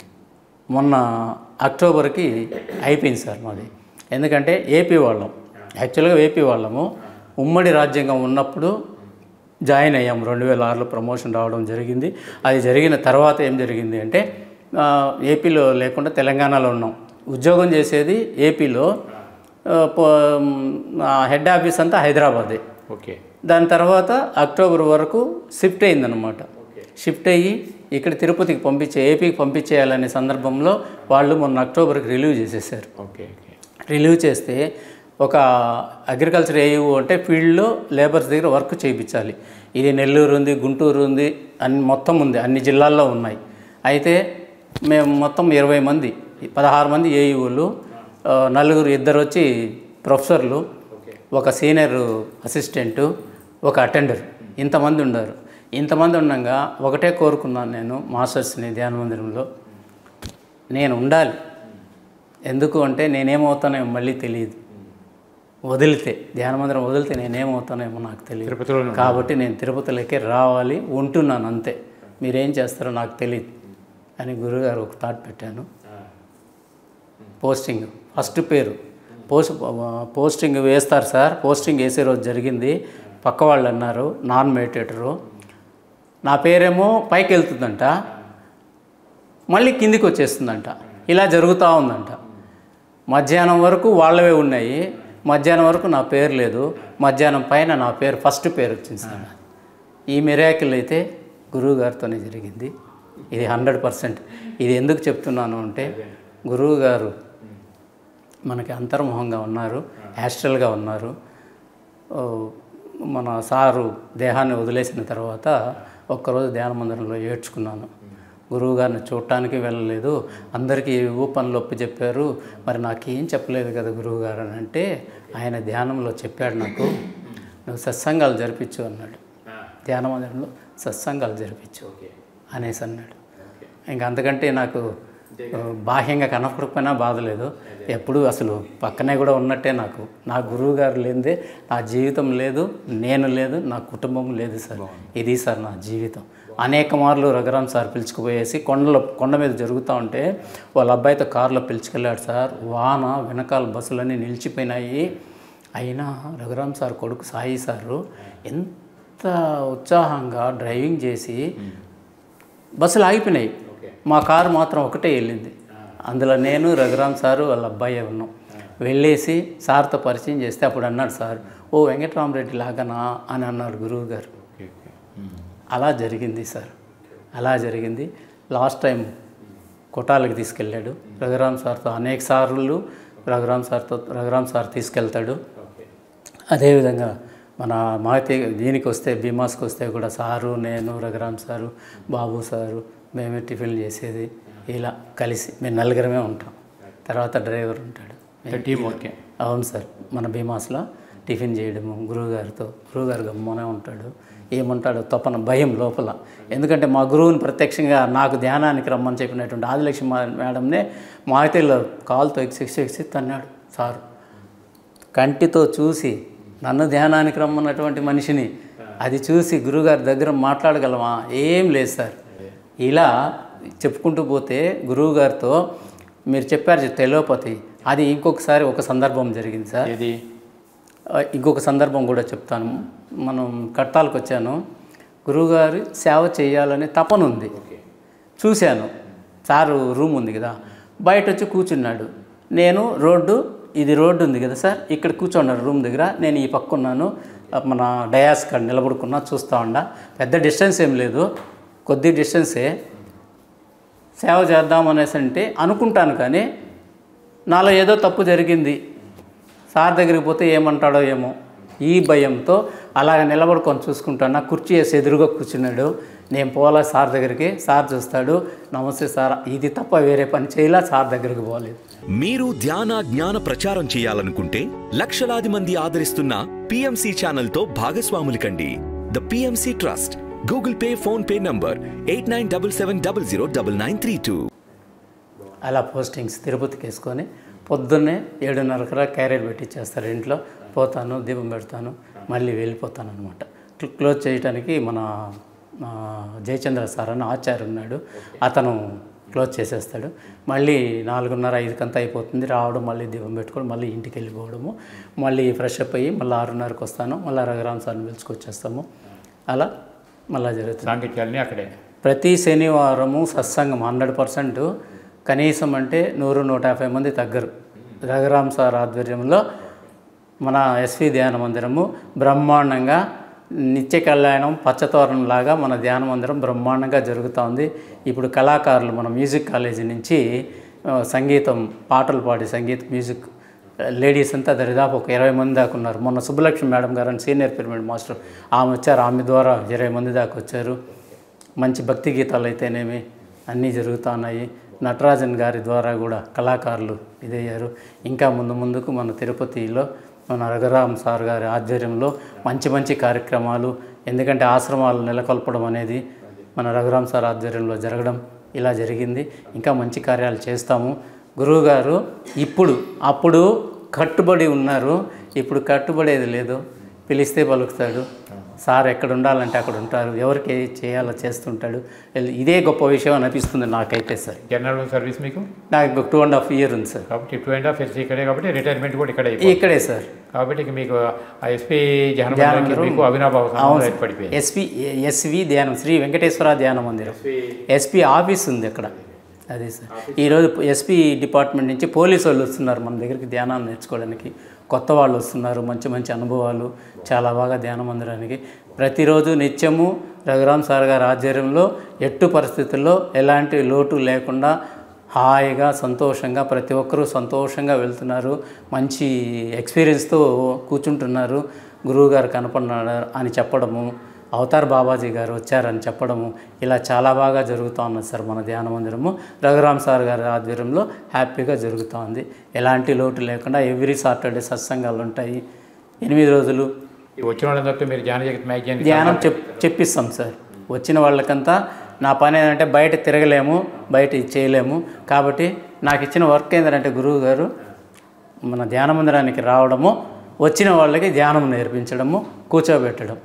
మొన్న అక్టోబర్కి అయిపోయింది సార్ మాది ఎందుకంటే ఏపీ వాళ్ళం యాక్చువల్గా ఏపీ వాళ్ళము ఉమ్మడి రాజ్యాంగం ఉన్నప్పుడు జాయిన్ అయ్యాం రెండు వేల ఆరులో ప్రమోషన్ రావడం జరిగింది అది జరిగిన తర్వాత ఏం జరిగింది అంటే ఆ, ఏపీలో లేకుండా తెలంగాణలో ఉన్నాం ఉద్యోగం చేసేది ఏపీలో ఆ, పో- ఆ, హెడ్ ఆఫీస్ అంతా హైదరాబాదే ఓకే దాని తర్వాత అక్టోబర్ వరకు షిఫ్ట్ అయిందనమాట షిఫ్ట్ అయ్యి ఇక్కడ తిరుపతికి పంపించే ఏపీకి పంపించేయాలనే సందర్భంలో వాళ్ళు మొన్న అక్టోబర్కి రిలీవ్ చేసేసారు ఓకే ఓకే రిలీవ్ చేస్తే ఒక అగ్రికల్చర్ ఏయూ అంటే ఫీల్డ్లో లేబర్స్ దగ్గర వర్క్ చేయించాలి ఇది నెల్లూరు ఉంది గుంటూరు ఉంది అన్ని మొత్తం ఉంది అన్ని జిల్లాల్లో ఉన్నాయి అయితే మేము మొత్తం ఇరవై మంది పదహారు మంది ఏఈఓలు నలుగురు ఇద్దరు వచ్చి ప్రొఫెసర్లు ఒక సీనియర్ అసిస్టెంటు ఒక అటెండర్ ఇంతమంది ఉన్నారు ఇంతమంది ఉండగా ఒకటే కోరుకున్నాను నేను మాస్టర్స్ని ధ్యాన మందిరంలో నేను ఉండాలి ఎందుకు అంటే నేనేమవుతానేమో మళ్ళీ తెలియదు వదిలితే ధ్యాన మందిరం వదిలితే నేనేమవుతానేమో నాకు తెలియదు తిరుపతిలోనే కాబట్టి నేను తిరుపతిలోకే రావాలి ఉంటున్నాను అంతే మీరేం చేస్తారో నాకు తెలియదు అని గురుగారు ఒక థాట్ పెట్టాను పోస్టింగ్ ఫస్ట్ పేరు పోస్ట్ పోస్టింగ్ వేస్తారు సార్ పోస్టింగ్ వేసే రోజు జరిగింది పక్క వాళ్ళు అన్నారు నాన్ మెడిటేటరు నా పేరేమో పైకి వెళ్తుందంట మళ్ళీ కిందికి వచ్చేస్తుందంట ఇలా జరుగుతూ ఉందంట మధ్యాహ్నం వరకు వాళ్ళవే ఉన్నాయి మధ్యాహ్నం వరకు నా పేరు లేదు మధ్యాహ్నం పైన నా పేరు ఫస్ట్ పేరు వచ్చింది సార్ ఈ మిరాకిల్ అయితే గురువు గారితోనే జరిగింది ఇది హండ్రెడ్ పర్సెంట్ ఇది ఎందుకు చెప్తున్నాను అంటే గురువు గారు మనకి అంతర్ముఖంగా ఉన్నారు యాస్ట్రల్గా ఉన్నారు ఓ, మన సారు దేహాన్ని వదిలేసిన తర్వాత ఒక్కరోజు ధ్యాన మందిరంలో ఏడ్చుకున్నాను గురువు గారిని చూడటానికి వెళ్ళలేదు అందరికీ ఏవో పనులు ఒప్పి చెప్పారు మరి నాకేం చెప్పలేదు కదా గురువు గారు అని అంటే ఆయన ధ్యానంలో చెప్పాడు నాకు నువ్వు సత్సంగాలు జరిపించు అన్నాడు ధ్యాన మందిరంలో సత్సంగాలు జరిపించు అనేసి అన్నాడు ఇంకా అంతకంటే నాకు ఆ, బాహ్యంగా కనపడకపోయినా బాధ లేదు ఎప్పుడు అసలు పక్కనే కూడా ఉన్నట్టే నాకు నా గురువు గారు లేనిదే నా జీవితం లేదు నేను లేదు నా కుటుంబం లేదు సార్ ఇది సార్ నా జీవితం అనేక మార్లు రఘురామ్ సార్ పిలుచుకుపోయేసి కొండలో కొండ మీద జరుగుతూ ఉంటే వాళ్ళ అబ్బాయితో కారులో పిలుచుకెళ్ళాడు సార్ వాన వెనకాల బస్సులన్నీ నిలిచిపోయినాయి అయినా రఘురామ్ సార్ కొడుకు సాయి సారు ఎంత ఉత్సాహంగా డ్రైవింగ్ చేసి బస్సులు ఆగిపోయినాయి మా కారు మాత్రం ఒకటే వెళ్ళింది అందులో నేను రఘురామ్ సారు వాళ్ళ అబ్బాయి ఉన్నాం వెళ్ళేసి సార్తో పరిచయం చేస్తే అప్పుడు అన్నాడు సార్ ఓ వెంకటరామరెడ్డి లాగానా అని అన్నాడు గురువు గారు ఓకే ఓకే ఉమ్. అలా జరిగింది సార్ అలా జరిగింది లాస్ట్ టైం కొటాలకి తీసుకెళ్ళాడు రఘురామ్ సార్తో అనేక సార్లు రఘురామ్ సార్తో రఘురామ్ సార్ తీసుకెళ్తాడు ఓకే అదేవిధంగా మన మాతే దీనికి వస్తే భీమాస్కి వస్తే కూడా సారు నేను రఘురామ్ సారు బాబు సారు మేమే టిఫిన్లు చేసేది ఇలా కలిసి మేము నలుగురమే ఉంటాం తర్వాత డ్రైవర్ ఉంటాడు టీం ఓకే అవును సార్ మన భీమాస్లో టిఫిన్ చేయడము గురువుగారితో గురువుగారు గమ్మనే ఉంటాడు ఏమంటాడో తపన భయం లోపల ఎందుకంటే మా గురువుని ప్రత్యక్షంగా నాకు ధ్యానానికి రమ్మని చెప్పినటువంటి ఆదిలక్ష్మి మా- మేడంనే మాయితీలో కాలుతో ఎక్సి ఎక్సి తన్నాడు సారు కంటితో చూసి నన్ను ధ్యానానికి రమ్మన్నటువంటి మనిషిని అది చూసి గురువుగారి దగ్గర మాట్లాడగలమా ఏం లేదు సార్ ఇలా చెప్పుకుంటూ పోతే గురువుగారితో మీరు చెప్పారు టెలోపతి అది ఇంకొకసారి ఒక సందర్భం జరిగింది సార్ ఏది ఆ, ఇంకొక సందర్భం కూడా చెప్తాను మనం కట్టాలకు వచ్చాను గురువుగారు సేవ చేయాలనే తపన ఉంది చూశాను సారు రూమ్ ఉంది కదా బయట వచ్చి కూర్చున్నాడు నేను రోడ్డు ఇది రోడ్డు ఉంది కదా సార్ ఇక్కడ కూర్చున్నాడు రూమ్ దగ్గర నేను ఈ పక్క ఉన్నాను ఆ, మన డయాస్ కాడ నిలబడుకున్నా చూస్తూ ఉండా పెద్ద డిస్టెన్స్ ఏం లేదు కొద్ది డిస్టెన్సే సేవ చేద్దాం అనేసి అంటే అనుకుంటాను కానీ నాలో ఏదో తప్పు జరిగింది సార్ దగ్గరికి పోతే ఏమంటాడో ఏమో ఈ భయంతో అలాగ నిలబడుకొని చూసుకుంటాను కుర్చీ వేసి ఎదురుగా కూర్చున్నాడు నేను పోలా సార్ దగ్గరికి సార్ చూస్తాడు నమస్తే సార్ ఇది తప్ప వేరే పని చేయలా సార్ దగ్గరికి పోలేదు మీరు ధ్యాన జ్ఞాన ప్రచారం చేయాలనుకుంటే లక్షలాది మంది ఆదరిస్తున్న పిఎంసి ఛానల్తో భాగస్వాములు కండి the PMC trust Google Pay PhonePe number eight nine double seven double zero double nine three two అలా పోస్టింగ్స్ తిరుపతికి వేసుకొని పొద్దున్నే ఏడున్నరకరా క్యారియర్ పెట్టిచ్చేస్తారు ఇంట్లో పోతాను దీపం పెడతాను మళ్ళీ వెళ్ళిపోతాను అనమాట క్లోజ్ చేయడానికి మన ఆ, జయచంద్ర సార్ అని ఆచార్య ఉన్నాడు అతను క్లోజ్ చేసేస్తాడు మళ్ళీ నాలుగున్నర ఐదుకంతా అయిపోతుంది రావడం మళ్ళీ దీపం పెట్టుకొని మళ్ళీ ఇంటికి వెళ్ళిపోవడము మళ్ళీ ఫ్రెష్ అప్ అయ్యి మళ్ళీ ఆరున్నరకు వస్తాను మళ్ళీ రఘురామ్ సార్ని పిలుచుకొచ్చేస్తాము అలా మళ్ళీ జరుగుతుంది సాంకేతికాలని అక్కడే ప్రతి శనివారము సత్సంగం హండ్రెడ్ పర్సెంట్ కనీసం అంటే నూరు నూట యాభై మంది తగ్గరు రఘురామ్ సార్ ఆధ్వర్యంలో మన ఎస్వి ధ్యాన మందిరము బ్రహ్మాండంగా నిత్య కళ్యాణం పచ్చతోరణం లాగా మన ధ్యాన మందిరం బ్రహ్మాండంగా జరుగుతూ ఉంది ఇప్పుడు కళాకారులు మన మ్యూజిక్ కాలేజీ నుంచి ఆ, సంగీతం పాటలు పాడి సంగీత మ్యూజిక్ లేడీస్ అంతా దరిదాపు ఒక ఇరవై మంది దాకా ఉన్నారు మొన్న సుబ్బలక్ష్మి మేడం గారు అని సీనియర్ పిరమిడ్ మాస్టర్ ఆమె వచ్చారు ఆమె ద్వారా ఇరవై మంది దాకా వచ్చారు మంచి భక్తి గీతాలు అయితేనేమి అన్నీ జరుగుతూ ఉన్నాయి నటరాజన్ గారి ద్వారా కూడా కళాకారులు ఇదయ్యారు ఇంకా ముందు ముందుకు మన తిరుపతిలో మన రఘురామ్ సార్ గారి ఆధ్వర్యంలో మంచి మంచి కార్యక్రమాలు ఎందుకంటే ఆశ్రమాలు నెలకొల్పడం అనేది మన రఘురామ్ సార్ ఆధ్వర్యంలో జరగడం ఇలా జరిగింది ఇంకా మంచి కార్యాలు చేస్తాము గురువుగారు ఇప్పుడు అప్పుడు కట్టుబడి ఉన్నారు ఇప్పుడు కట్టుబడేది లేదు పిలిస్తే పలుకుతాడు సార్ ఎక్కడ ఉండాలంటే అక్కడ ఉంటారు ఎవరికి ఏది చేయాలో చేస్తుంటాడు ఇదే గొప్ప విషయం అనిపిస్తుంది నాకైతే సార్ జనరల్ సర్వీస్ మీకు నాకు ఇంకొక టూ అండ్ హాఫ్ ఇయర్ ఉంది సార్ కాబట్టి టూ అండ్ హాఫ్ ఇయర్స్ ఇక్కడే కాబట్టి రిటైర్మెంట్ కూడా ఇక్కడే అయిపోయింది. ఇక్కడే సార్ కాబట్టి ఇక మీకు ఆ ఎస్పీ జహన్మందరికి మీకు అవినాభావ అవును సంబంధం సార్ ఏర్పడిపోయింది ఎస్పి ఎస్వి ధ్యానం శ్రీ వెంకటేశ్వర ధ్యాన మందిరం ఎస్పీ ఆఫీస్ ఉంది అక్కడ అదే సార్ ఈరోజు ఎస్పీ డిపార్ట్మెంట్ నుంచి పోలీసు వాళ్ళు వస్తున్నారు మన దగ్గరికి ధ్యానాన్ని నేర్చుకోవడానికి కొత్త వాళ్ళు వస్తున్నారు మంచి మంచి అనుభవాలు చాలా బాగా ధ్యాన మందిరానికి ప్రతిరోజు నిత్యము రఘురామ్ సార్ గారి ఆధ్వర్యంలో ఎట్టు పరిస్థితుల్లో ఎలాంటి లోటు లేకుండా హాయిగా సంతోషంగా ప్రతి ఒక్కరూ సంతోషంగా వెళ్తున్నారు మంచి ఎక్స్పీరియన్స్తో కూర్చుంటున్నారు గురువుగారు కనపడినారు అని చెప్పడము అవతార్ బాబాజీ గారు వచ్చారని చెప్పడము ఇలా చాలా బాగా జరుగుతూ ఉన్నది సార్ మన ధ్యాన మందిరము రఘురామ్ సార్ గారి ఆధ్వర్యంలో హ్యాపీగా జరుగుతూ ఉంది ఎలాంటి లోటు లేకుండా ఎవ్రీ సాటర్డే సత్సంగాలు ఉంటాయి ఎనిమిది రోజులు ఈ వచ్చిన వాళ్ళందరితో మీరు ధ్యాన జగత్ మ్యాగజైన్ ధ్యానం చెప్ చెప్పిస్తాం సార్ వచ్చిన వాళ్ళకంతా నా పని ఏంటంటే బయట తిరగలేము బయట ఇది చేయలేము కాబట్టి నాకు ఇచ్చిన వర్క్ ఏంటంటే గురువు గారు మన ధ్యాన మందిరానికి రావడము వచ్చిన వాళ్ళకి ధ్యానం నేర్పించడము కూర్చోబెట్టడం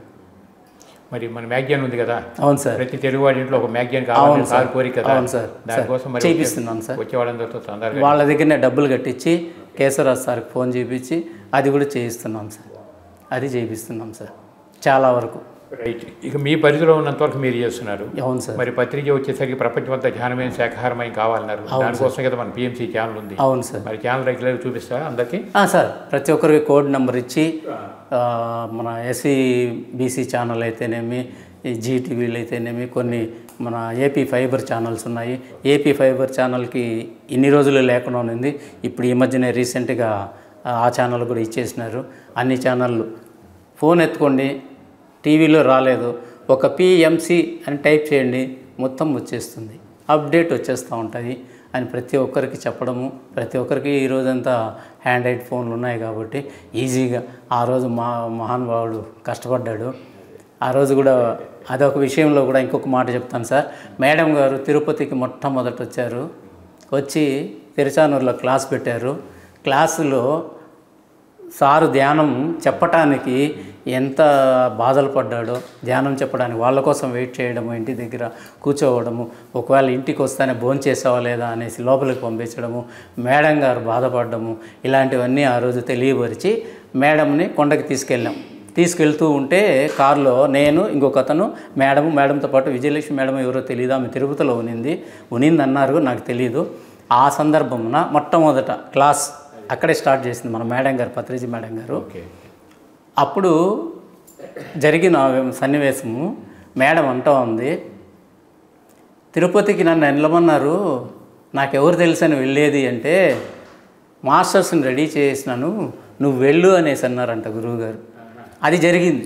మరి మన మ్యాగజైన్ ఉంది కదా అవును సార్ ప్రతి తెలుగు వాడి ఇంట్లో ఒక మ్యాగజైన్ కావాలని అవును సార్. సార్ కోరిక కదా అవును సార్. దానికోసం సార్. మరి చేయిస్తున్నాను సార్. వచ్చే వాళ్ళందరితో తొందరగా వాళ్ళ దగ్గరనే డబ్బులు కట్టించి కేశవరాజు సార్కి ఫోన్ చేయించి అది కూడా చేయిస్తున్నాం సార్ అది చేయిస్తున్నాం సార్ చాలా వరకు రైట్ ఇక మీ పరిధిలో ఉన్నంత వరకు మీరు చేస్తున్నారు అవును సార్ మరి పత్రిక వచ్చేసరికి ప్రపంచమంతా ధ్యానమైన శాఖాహారమైన కావాలన్నారు దానికోసం కదా మన పిఎంసీ ఛానల్ ఉంది అవును సార్ మరి ఛానల్ రెగ్యులర్గా చూపిస్తారా అందరికీ ఆ, సార్ ప్రతి ఒక్కరికి కోడ్ నెంబర్ ఇచ్చి ఆ, మన ఎస్సీ బీసీ ఛానల్ అయితేనేమి ఈ జీటీవీలు అయితేనేమి కొన్ని మన ఏపీ ఫైబర్ ఛానల్స్ ఉన్నాయి ఏపీ ఫైబర్ ఛానల్కి ఇన్ని రోజులు లేకుండా ఉంది ఇప్పుడు ఈ మధ్యనే రీసెంట్గా ఆ ఛానల్ కూడా ఇచ్చేసినారు అన్ని ఛానళ్ళు ఫోన్ ఎత్తుకోండి టీవీలో రాలేదు ఒక పిఎంసి అని టైప్ చేయండి మొత్తం వచ్చేస్తుంది అప్డేట్ వచ్చేస్తూ ఉంటుంది అని ప్రతి ఒక్కరికి చెప్పడము ప్రతి ఒక్కరికి ఈ రోజంతా హ్యాండ్రైడ్ ఫోన్లు ఉన్నాయి కాబట్టి ఈజీగా ఆ రోజు మా మహానుభావుడు కష్టపడ్డాడు ఆ రోజు కూడా అదొక విషయంలో కూడా ఇంకొక మాట చెప్తాను సార్ మేడం గారు తిరుపతికి మొట్టమొదట వచ్చారు వచ్చి తిరుచానూరులో క్లాస్ పెట్టారు క్లాసులో సారు ధ్యానం చెప్పటానికి ఎంత బాధలు పడ్డాడో ధ్యానం చెప్పడానికి వాళ్ళ కోసం వెయిట్ చేయడము ఇంటి దగ్గర కూర్చోవడము ఒకవేళ ఇంటికి వస్తానే భోజనం చేసావా లేదా అనేసి లోపలికి పంపించడము మేడం గారు బాధపడడము ఇలాంటివన్నీ ఆ రోజు తెలియపరిచి మేడంని కొండకి తీసుకెళ్ళాం తీసుకెళ్తూ ఉంటే కారులో నేను ఇంకొక అతను మేడం మేడంతో పాటు విజయలక్ష్మి మేడం ఎవరో తెలియదు ఆమె తిరుపతిలో ఉనింది ఉనింది అన్నారు నాకు తెలియదు ఆ సందర్భమున మొట్టమొదట క్లాస్ అక్కడే స్టార్ట్ చేసింది మన మేడం గారు పత్రిజీ మేడం గారు ఓకే అప్పుడు జరిగిన సన్నివేశము మేడం అంటూ ఉంది తిరుపతికి నన్ను వెళ్ళమన్నారు నాకెవరు తెలుసని వెళ్ళేది అంటే మాస్టర్స్ని రెడీ చేసినాను నువ్వు వెళ్ళు అనేసి అన్నారంట గురువుగారు అది జరిగింది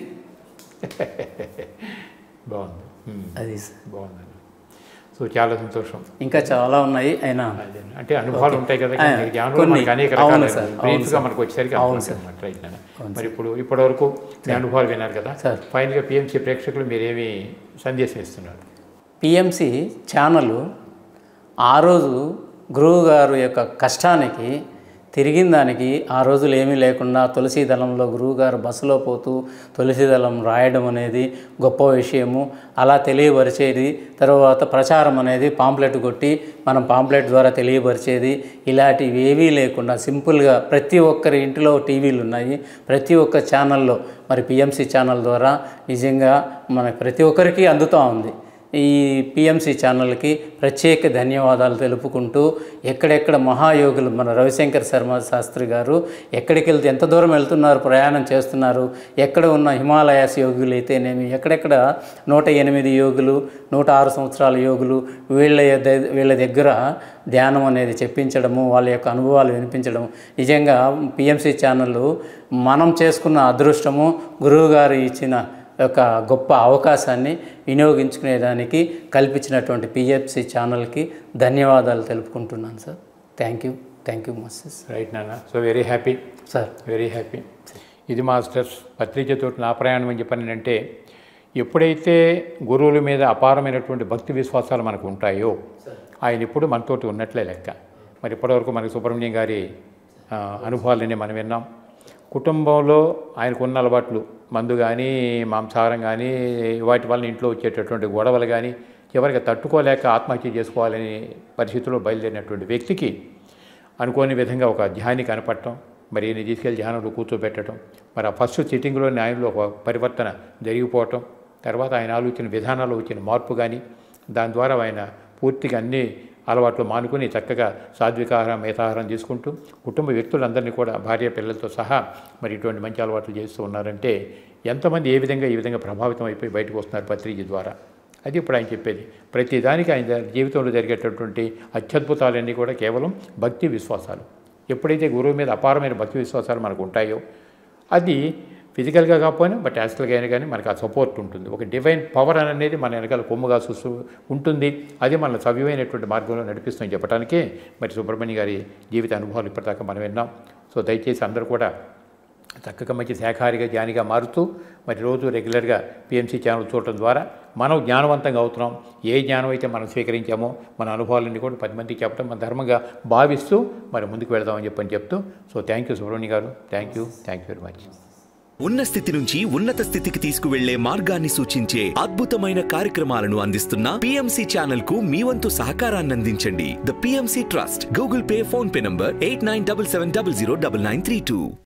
బాగుంది ఉమ్, అది సార్. బాగుందండి సో చాలా సంతోషం ఇంకా చాలా ఉన్నాయి అయినా అదే. అంటే అనుభవాలు ఉంటాయి కదా ఆ, మనకి ధ్యానంలో కొన్ని. మనకి అనేక అవును రకాల సార్, అవును బ్రీఫ్గా మనకు వచ్చేసరికి అర్థమవుతుంది రైట్ నాన్న. మరి ఇప్పుడు ఇప్పటి వరకు మీ అనుభవాలు విన్నారు కదా సార్. ఫైనల్గా పిఎంసీ ప్రేక్షకులు మీరేమి సందేశం ఇస్తున్నారు పిఎంసి ఛానల్ ఆ రోజు గురువు గారు యొక్క కష్టానికి తిరిగిన దానికి ఆ రోజులు ఏమీ లేకుండా తులసి దళంలో గురువుగారు బస్సులో పోతూ తులసి దళం రాయడం అనేది గొప్ప విషయము అలా తెలియపరిచేది తర్వాత ప్రచారం అనేది పాంప్లెట్ కొట్టి మనం పాంప్లెట్ ద్వారా తెలియపరిచేది ఇలాంటివి ఏవీ లేకుండా సింపుల్గా ప్రతి ఒక్కరి ఇంటిలో టీవీలు ఉన్నాయి ప్రతి ఒక్క ఛానల్లో మరి పిఎంసి ఛానల్ ద్వారా నిజంగా మన ప్రతి ఒక్కరికి అందుతూ ఉంది ఈ పిఎంసి ఛానల్కి ప్రత్యేక ధన్యవాదాలు తెలుపుకుంటూ ఎక్కడెక్కడ మహాయోగులు మన రవిశంకర్ శర్మ శాస్త్రి గారు ఎక్కడికి వెళ్తే ఎంత దూరం వెళ్తున్నారు ప్రయాణం చేస్తున్నారు ఎక్కడ ఉన్న హిమాలయాస్ యోగులు అయితేనేమి ఎక్కడెక్కడ నూట ఎనిమిది యోగులు నూట ఆరు సంవత్సరాల యోగులు వీళ్ళ యొద్ద- వీళ్ళ దగ్గర ధ్యానం అనేది చెప్పించడము వాళ్ళ యొక్క అనుభవాలు వినిపించడం నిజంగా పిఎంసి ఛానల్ మనం చేసుకున్న అదృష్టము గురువుగారు ఇచ్చిన యొక్క గొప్ప అవకాశాన్ని వినియోగించుకునేదానికి కల్పించినటువంటి పిఎఫ్సి ఛానల్కి ధన్యవాదాలు తెలుపుకుంటున్నాను sir thank you thank you masters right నాన్న so very happy sir very happy ఇది మాస్టర్స్ పత్రికతో నా ప్రయాణం అని చెప్పని అంటే ఎప్పుడైతే గురువుల మీద అపారమైనటువంటి భక్తి విశ్వాసాలు మనకు ఉంటాయో ఆయన ఇప్పుడు మనతోటి ఉన్నట్లే లెక్క మరి ఇప్పటివరకు మనకి సుబ్రహ్మణ్యం గారి ఆ, అనుభవాలన్నీ మనం విన్నాం కుటుంబంలో ఆయనకు ఉన్న అలవాట్లు మందు కానీ మాంసాహారం కానీ వాటి వల్ల ఇంట్లో వచ్చేటటువంటి గొడవలు కానీ చివరికి తట్టుకోలేక ఆత్మహత్య చేసుకోవాలని పరిస్థితుల్లో బయలుదేరినటువంటి వ్యక్తికి అనుకోని విధంగా ఒక ధ్యాని కనపడటం మరి ఈయన తీసుకెళ్ళి ధ్యానంలో కూర్చోబెట్టడం మరి ఆ ఫస్ట్ సిట్టింగ్లోని ఆయనలో ఒక పరివర్తన జరిగిపోవటం తర్వాత ఆయన ఆలోచన విధానాల్లో వచ్చిన మార్పు కానీ దాని ద్వారా ఆయన పూర్తిగా అన్ని అలవాట్లు మానుకుని చక్కగా సాత్వికాహారం మిగతాహారం తీసుకుంటూ కుటుంబ వ్యక్తులందరినీ కూడా భార్య పిల్లలతో సహా మరి ఇటువంటి మంచి అలవాట్లు చేస్తూ ఉన్నారంటే ఎంతమంది ఏ విధంగా ఈ విధంగా ప్రభావితం అయిపోయి బయటకు వస్తున్నారు పత్రిక ద్వారా అది ఇప్పుడు ఆయన చెప్పేది ప్రతి దానికి ఆయన జీవితంలో జరిగేటటువంటి అత్యద్భుతాలన్నీ కూడా కేవలం భక్తి విశ్వాసాలు ఎప్పుడైతే గురువు మీద అపారమైన భక్తి విశ్వాసాలు మనకు ఉంటాయో అది ఫిజికల్గా కాకపోయినా బట్ యాస్ట్రల్గా అయినా కానీ మనకు ఆ సపోర్ట్ ఉంటుంది ఒక డివైన్ పవర్ అనేది మన వెనకాల కొమ్ముగా చూస్తూ ఉంటుంది అది మన సవ్యమైనటువంటి మార్గంలో నడిపిస్తుందని చెప్పడానికే మరి సుబ్రహ్మణ్య గారి జీవిత అనుభవాలు ఇప్పటిదాకా మనం విన్నాం సో దయచేసి అందరూ కూడా చక్కగా మంచి శాఖాహారిగా జ్ఞానిగా మారుతూ మరి రోజు రెగ్యులర్గా పిఎంసీ ఛానల్ చూడటం ద్వారా మనం జ్ఞానవంతంగా అవుతున్నాం ఏ జ్ఞానం అయితే మనం స్వీకరించామో మన అనుభవాలన్నీ కూడా పది మందికి చెప్పడం మన ధర్మంగా భావిస్తూ మరి ముందుకు వెళదామని చెప్పని చెప్తూ so thank you Subrahmanya garu thank you thank you very much ఉన్న స్థితి నుంచి ఉన్నత స్థితికి తీసుకువెళ్లే మార్గాన్ని సూచించే అద్భుతమైన కార్యక్రమాలను అందిస్తున్న పిఎంసి ఛానల్ కు మీ వంతు సహకారాన్ని అందించండి the PMC trust Google Pay PhonePe number eight nine double seven double zero double nine three two